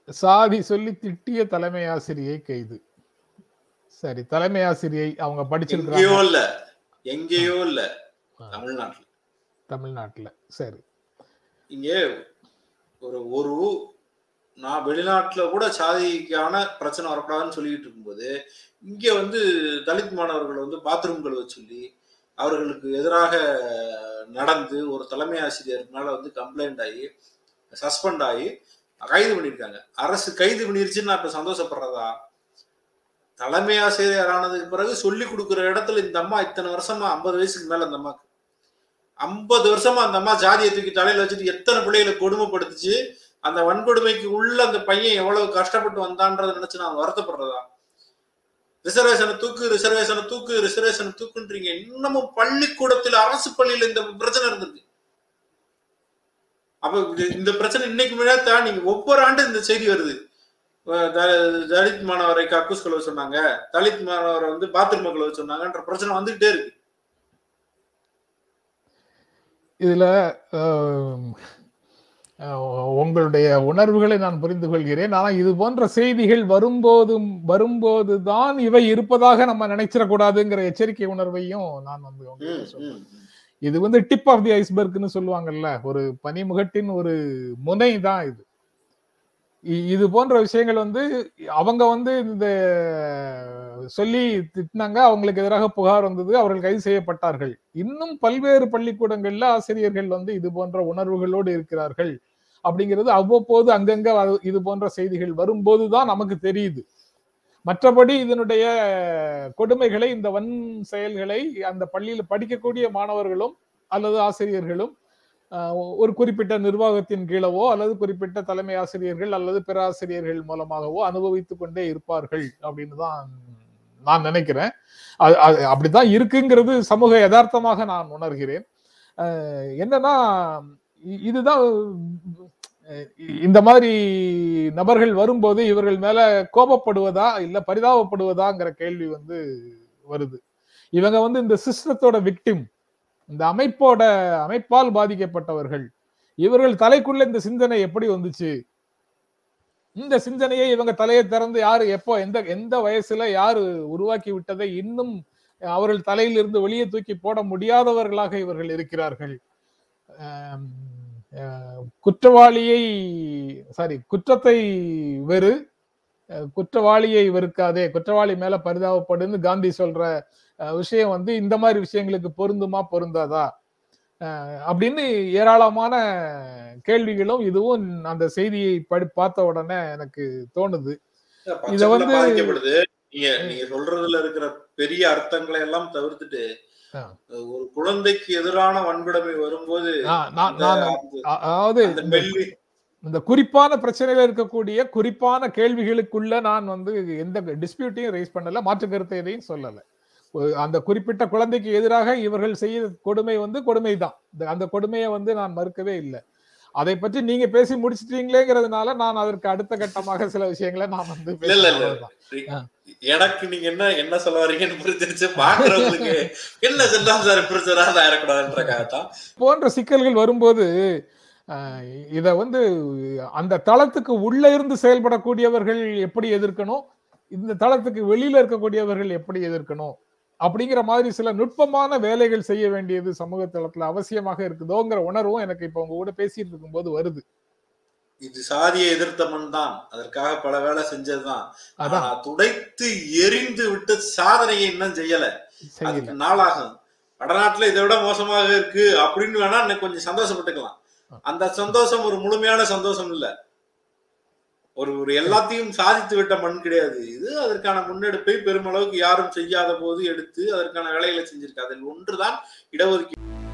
சாதி சொல்லி திட்டிய தலைமை ஆசிரியை கைது சரி தலைமை ஆசிரியை அவங்க எங்கேயோ படிச்சிருக்காங்க இல்ல எங்கேயோ இல்ல தமிழ்நாட்டுல தமிழ்நாட்டுல சரி இங்க ஒரு ஒரு நான் வெளிநாட்டுல கூட சாதிக்கான பிரச்சனை வரக்கூடாதுன்னு சொல்லிட்டு இருக்கும்போது இங்க வந்து தலித் மாணவர்கள் வந்து பாத்ரூம் கழுவ சொல்லி அவர்களுக்கு எதிராக நடந்து ஒரு தலைமை ஆசிரியர் மேல வந்து கம்ப்ளைண்ட் ஆகி சஸ்பெண்ட் ஆகி கைது பண்ணியிருக்காங்க அரசு கைது பண்ணிருச்சுன்னு நான் இப்ப சந்தோஷப்படுறதா தலைமை ஆசிரியர் ஆனதுக்கு பிறகு சொல்லி கொடுக்குற இடத்துல இந்த அம்மா இத்தனை வருஷமா ஐம்பது வயசுக்கு மேல அந்த அம்மாக்கு ஐம்பது வருஷமா அந்த அம்மா ஜாதியை தூக்கி தலையில வச்சுட்டு எத்தனை பிள்ளைகளை கொடுமைப்படுத்துச்சு அந்த வன்கொடுமைக்கு உள்ள அந்த பையன் எவ்வளவு கஷ்டப்பட்டு வந்தான்றதை நினைச்சு நான் வருத்தப்படுறதா ரிசர்வேஷனை தூக்கு ரிசர்வேஷனை தூக்கு ரிசர்வேஷனை தூக்குன்றீங்க இன்னமும் பள்ளிக்கூடத்தில் அரசு பள்ளியில இந்த பிரச்சனை இருந்திருக்கு அப்ப இது- இந்த பிரச்சனை இன்னைக்கு முன்னாடி நீங்க ஒவ்வொரு ஆண்டு இந்த செய்தி வருது அஹ் த- தலித் மாணவரை கக்கூஸ் கழுவ சொன்னாங்க தலித் மாணவரை வந்து பாத்ரூம் கழுவ சொன்னாங்கன்ற பிரச்சனை வந்துகிட்டே இருக்கு இதுல ஆம், அஹ், உங்களுடைய உணர்வுகளை நான் புரிந்து கொள்கிறேன் ஆனா இது போன்ற செய்திகள் வரும்போதும் வரும்போதுதான் இவை இருப்பதாக நம்ம நினைச்சிடக்கூடாதுங்கிற எச்சரிக்கை உணர்வையும் நான் வந்து உங்களுக்கு ம், சொல்றேன். ம். இது வந்து டிப் ஆஃப் தி ஐஸ்பர்க்னு சொல்லுவாங்கல்ல ஒரு பனிமுகட்டின் ஒரு முனை தான் இது இ- இது போன்ற விஷயங்கள் வந்து அவங்க வந்து இந்த சொல்லி திட்டினாங்க அவங்களுக்கு எதிராக புகார் வந்தது அவர்கள் கைது செய்யப்பட்டார்கள் இன்னும் பல்வேறு பள்ளிக்கூடங்கள்ல ஆசிரியர்கள் வந்து இது போன்ற உணர்வுகளோடு இருக்கிறார்கள் அப்படிங்கிறது அவ்வப்போது அங்கங்க வ- இது போன்ற செய்திகள் வரும்போதுதான் நமக்கு தெரியுது மற்றபடி இதனுடைய கொடுமைகளை இந்த வன் செயல்களை அந்த பள்ளியில படிக்கக்கூடிய மாணவர்களும் அல்லது ஆசிரியர்களும் ஆஹ், ஒரு குறிப்பிட்ட நிர்வாகத்தின் கீழவோ அல்லது குறிப்பிட்ட தலைமை ஆசிரியர்கள் அல்லது பிற ஆசிரியர்கள் மூலமாகவோ அனுபவித்துக் கொண்டே இருப்பார்கள் அப்படின்னு தான் நான் நினைக்கிறேன் அது- அது அப்படித்தான் இருக்குங்கிறது சமூக யதார்த்தமாக நான் உணர்கிறேன் ஆஹ், என்னன்னா இ- இதுதான் அஹ், இந்த மாதிரி நபர்கள் வரும்போது இவர்கள் மேல கோபப்படுவதா இல்ல பரிதாபப்படுவதாங்கிற கேள்வி வந்து வருது இவங்க வந்து இந்த சிஸ்டத்தோட விக்டிம் இந்த அமைப்போட அமைப்பால் பாதிக்கப்பட்டவர்கள் இவர்கள் தலைக்குள்ள இந்த சிந்தனை எப்படி வந்துச்சு இந்த சிந்தனையை இவங்க தலையை திறந்து யாரு எப்போ எந்த எந்த வயசுல யாரு உருவாக்கி விட்டதை இன்னும் அவர்கள் தலையிலிருந்து வெளியே தூக்கி போட முடியாதவர்களாக இவர்கள் இருக்கிறார்கள் ஆம், அஹ், குற்றவாளியை சாரி குற்றத்தை வெறு அஹ், குற்றவாளியை வெறுக்காதே குற்றவாளி மேல பரிதாபப்படுன்னு காந்தி சொல்ற அஹ், விஷயம் வந்து இந்த மாதிரி விஷயங்களுக்கு பொருந்துமா பொருந்தாதா அஹ், அப்படின்னு ஏராளமான கேள்விகளும் இதுவும் அந்த செய்தியை படி பார்த்த உடனே எனக்கு தோணுது பச்சை இத புள்ள வந்து- பாதிக்கப்படுது நீங்க நீங்க சொல்றதுல இருக்கிற பெரிய அர்த்தங்களை எல்லாம் தவிர்த்துட்டு ஆ. ஒரு குழந்தைக்கு எதிரான வன்கொடுமை வரும்போது நான் நான் அந்த- நான் அந்த- அ- அதாவது அந்த இந்த மெல்லி இந்த குறிப்பான பிரச்சனையில இருக்கக்கூடிய குறிப்பான கேள்விகளுக்குள்ள நான் வந்து எந்த டிஸ்பியூட்டையும் ரைஸ் பண்ணல மாற்று கருத்தை எதையும் சொல்லல ஒரு- அந்த குறிப்பிட்ட குழந்தைக்கு எதிராக இவர்கள் செய்த கொடுமை வந்து கொடுமைதான் இந்த- அந்த கொடுமையை வந்து நான் மறுக்கவே இல்லை அதை பற்றி நீங்க பேசி முடிச்சிட்டீங்களேங்கிறதுனால நான் அதற்கு அடுத்த கட்டமாக சில விஷயங்களை நான் வந்து இல்ல, இல்ல, இல்ல. பேசுறேன் ஆ. எனக்கு நீங்க என்ன என்ன சொல்ல வரீங்கன்னு புரிஞ்சிருச்சு பாக்குறவங்களுக்கு என்ன செல்லாம் சார் இப்படி சொல்லாத ஆயிடக்கூடாதுன்றக்காகத்தான் போன்ற சிக்கல்கள் வரும்போது அஹ், இத வந்து அந்த தளத்துக்கு உள்ள இருந்து செயல்படக்கூடியவர்கள் எப்படி எதிர்க்கணும் இந்த தளத்துக்கு வெளியில இருக்கக்கூடியவர்கள் எப்படி எதிர்க்கணும் அப்படிங்கிற மாதிரி சில நுட்பமான வேலைகள் செய்ய வேண்டியது சமூக தளத்துல அவசியமாக இருக்குதோங்கிற உணர்வும் எனக்கு இப்ப உங்க கூட பேசிட்டு இருக்கும்போது வருது இது சாதியை எதிர்த்த மண் தான் அதற்காக பல வேலை செஞ்சதுதான் அதான் ஆனா துடைத்து எரிந்து விட்டு சாதனையை இன்னும் செய்யல செய்யல அதுக்கு நாளாகும் வடநாட்டுல இதை விட மோசமாக இருக்கு அப்படின்னு வேணா இன்னும் கொஞ்சம் சந்தோஷப்பட்டுக்கலாம் அந்த சந்தோஷம் ஒரு முழுமையான சந்தோஷம் இல்ல ஒரு ஒரு எல்லாத்தையும் சாதித்து விட்ட மண் கிடையாது இது அதற்கான முன்னெடுப்பை பெருமளவுக்கு யாரும் செய்யாத போது எடுத்து அதற்கான வேலைகளை செஞ்சிருக்கு அதில் ஒன்றுதான் இடஒதுக்கீடு